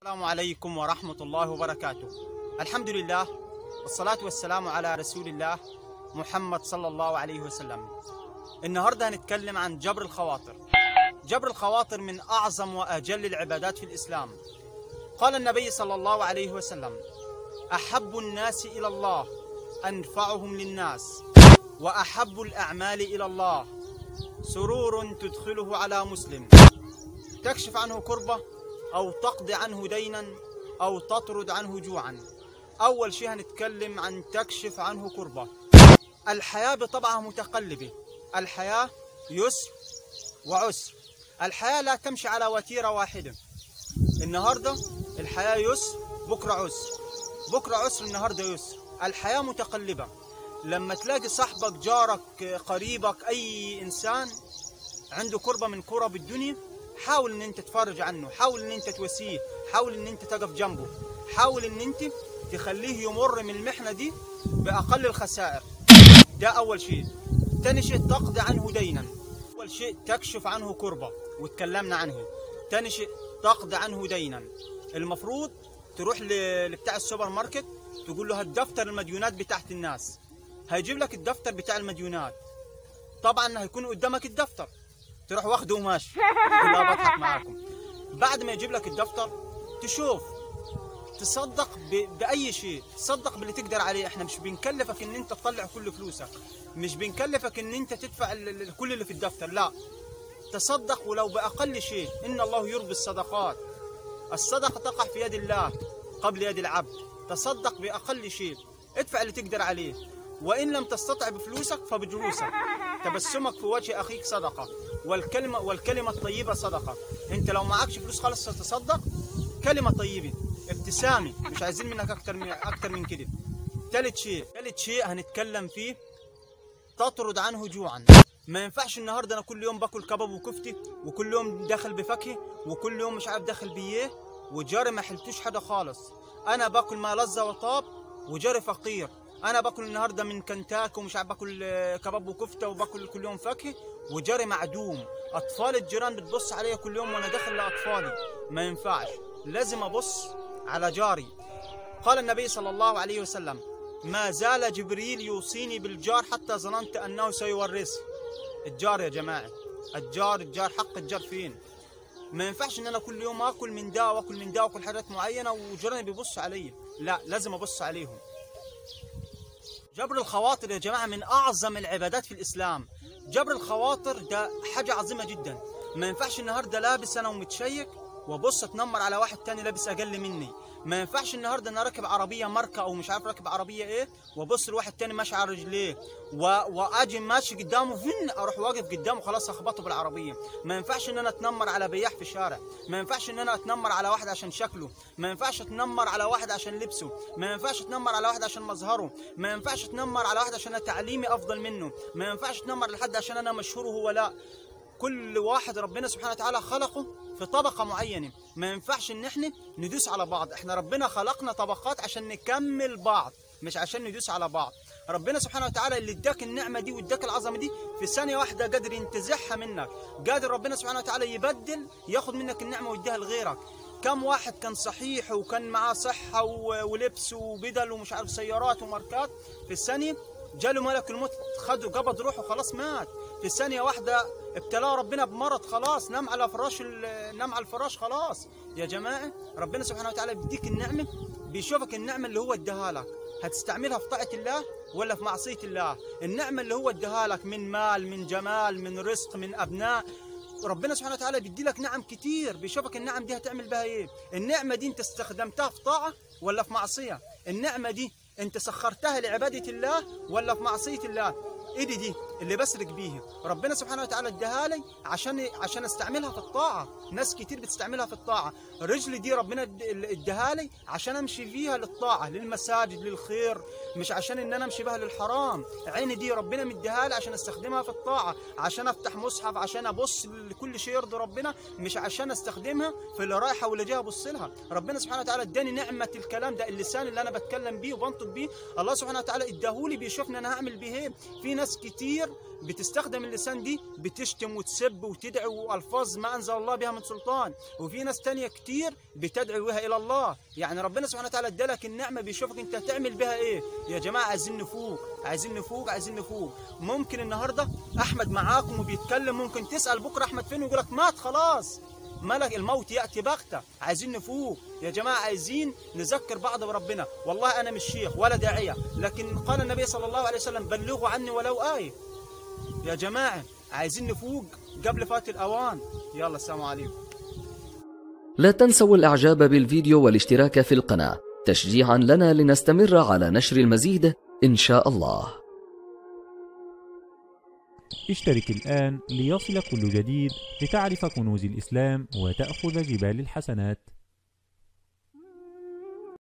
السلام عليكم ورحمة الله وبركاته الحمد لله والصلاة والسلام على رسول الله محمد صلى الله عليه وسلم النهاردة هنتكلم عن جبر الخواطر جبر الخواطر من أعظم وأجل العبادات في الإسلام قال النبي صلى الله عليه وسلم أحب الناس إلى الله أنفعهم للناس وأحب الأعمال إلى الله سرور تدخله على مسلم تكشف عنه كربة أو تقضي عنه دينا أو تطرد عنه جوعا أول شيء هنتكلم عن تكشف عنه كربة الحياة بطبعها متقلبة الحياة يسر وعسر الحياة لا تمشي على وتيرة واحدة النهاردة الحياة يسر بكرة عسر بكرة عسر النهاردة يسر الحياة متقلبة لما تلاقي صاحبك جارك قريبك أي إنسان عنده كربة من كرب الدنيا حاول ان انت تفرج عنه حاول ان انت تواسيه حاول ان انت تقف جنبه حاول ان انت تخليه يمر من المحنة دي بأقل الخسائر ده أول شيء تاني شيء تقضي عنه دينا أول شيء تكشف عنه كربة وتكلمنا عنه تاني شيء تقضي عنه دينا المفروض تروح ل- لبتاع السوبر ماركت تقول له هات دفتر المديونات بتاعت الناس هيجيب لك الدفتر بتاع المديونات طبعا هيكون قدامك الدفتر تروح واخده وماشي لا بضحك معاكم بعد ما يجيب لك الدفتر تشوف تصدق ب... باي شيء تصدق باللي تقدر عليه احنا مش بنكلفك ان انت تطلع كل فلوسك مش بنكلفك ان انت تدفع ال- ال- كل اللي في الدفتر لا تصدق ولو باقل شيء ان الله يربي الصدقات الصدقه تقع في يد الله قبل يد العبد تصدق باقل شيء ادفع اللي تقدر عليه وان لم تستطع بفلوسك فبجلوسك تبسمك في وجه اخيك صدقه والكلمه والكلمه الطيبه صدقه انت لو معكش فلوس خالص تتصدق كلمه طيبه ابتسامه مش عايزين منك اكتر من اكتر من كده ثالث شيء ثالث شيء هنتكلم فيه تطرد عنه جوعا ما ينفعش النهارده انا كل يوم باكل كباب وكفته وكل يوم داخل بفاكهه وكل يوم مش عارف داخل بيه وجاري ما حلتوش حاجه خالص انا باكل ما لذ وطاب وجاري فقير انا باكل النهارده من كنتاك ومش عارف باكل آه، كباب وكفته وباكل كل يوم فاكهه وجاري معدوم اطفال الجيران بتبص عليا كل يوم وانا داخل لاطفالي ما ينفعش لازم ابص على جاري قال النبي صلى الله عليه وسلم ما زال جبريل يوصيني بالجار حتى ظننت انه سيورثه الجار يا جماعه الجار الجار حق الجار فين ما ينفعش ان انا كل يوم اكل من ده واكل من ده واكل حاجات معينه وجيراني بيبصوا عليا لا لازم ابص عليهم جبر الخواطر يا جماعة من أعظم العبادات في الإسلام جبر الخواطر ده حاجة عظيمة جدا ما ينفعش النهاردة لابس أنا ومتشيك وابص اتنمر على واحد تاني لابس اقل مني ما ينفعش النهارده انا راكب عربيه ماركه او مش عارف راكب عربيه ايه وابص لواحد تاني ماشي على رجليه و... واجي ماشي قدامه فين اروح واقف قدامه خلاص اخبطه بالعربيه ما ينفعش ان انا اتنمر على بياع في الشارع ما ينفعش ان انا اتنمر على واحد عشان شكله ما ينفعش اتنمر على واحد عشان لبسه ما ينفعش اتنمر على واحد عشان مظهره ما ينفعش اتنمر على واحد عشان أنا تعليمي افضل منه ما ينفعش اتنمر لحد عشان انا مشهور وهو لا كل واحد ربنا سبحانه وتعالى خلقه في طبقة معينة ما ينفعش ان احنا ندوس على بعض احنا ربنا خلقنا طبقات عشان نكمل بعض مش عشان ندوس على بعض ربنا سبحانه وتعالى اللي اداك النعمة دي واداك العظمة دي في ثانية واحدة قادر ينتزعها منك قادر ربنا سبحانه وتعالى يبدل ياخد منك النعمة ويديها لغيرك كم واحد كان صحيح وكان معاه صحة و- ولبس وبدل ومش عارف سيارات وماركات في الثانية جاله ملك الموت خده قبض روحه خلاص مات في ثانية واحدة ابتلاه ربنا بمرض خلاص نام على فراش ال- نام على الفراش خلاص يا جماعة ربنا سبحانه وتعالى بيديك النعمة بيشوفك النعمة اللي هو اداها لك هتستعملها في طاعة الله ولا في معصية الله النعمة اللي هو اداها لك من مال من جمال من رزق من أبناء ربنا سبحانه وتعالى بيدي لك نعم كتير بيشوفك النعم دي هتعمل بها ايه النعمة دي انت استخدمتها في طاعة ولا في معصية النعمة دي انت سخرتها لعبادة الله ولا في معصية الله ايدي دي اللي بسرق بيها ربنا سبحانه وتعالى اداها لي عشان عشان استعملها في الطاعه ناس كتير بتستعملها في الطاعه رجلي دي ربنا اد- اللي اداها لي عشان امشي فيها للطاعه للمساجد للخير مش عشان ان انا امشي بها للحرام عيني دي ربنا مديها لي عشان استخدمها في الطاعه عشان افتح مصحف عشان ابص لكل شيء يرضي ربنا مش عشان استخدمها في اللي رايحه واللي جايه ابص لها ربنا سبحانه وتعالى اداني نعمه الكلام ده اللسان اللي انا بتكلم بيه وبنطق بيه الله سبحانه وتعالى اداهولي بيشوفني انا هعمل بيه ايه في ناس كتير كتير بتستخدم اللسان دي بتشتم وتسب وتدعو ألفاظ ما أنزل الله بها من سلطان وفي ناس تانية كتير بتدعو بها إلى الله يعني ربنا سبحانه وتعالى ادالك النعمة بيشوفك أنت هتعمل بها إيه يا جماعة عايزين نفوق عايزين نفوق عايزين نفوق ممكن النهاردة أحمد معاكم وبيتكلم ممكن تسأل بكرة أحمد فين ويقول لك مات خلاص ملك الموت ياتي بغته عايزين نفوق يا جماعه عايزين نذكر بعض بربنا والله انا مش شيخ ولا داعيه لكن قال النبي صلى الله عليه وسلم بلغوا عني ولو ايه يا جماعه عايزين نفوق قبل فات الاوان يلا السلام عليكم لا تنسوا الإعجاب بالفيديو والاشتراك في القناة تشجيعا لنا لنستمر على نشر المزيد إن شاء الله اشترك الآن ليصل كل جديد لتعرف كنوز الإسلام وتأخذ جبال الحسنات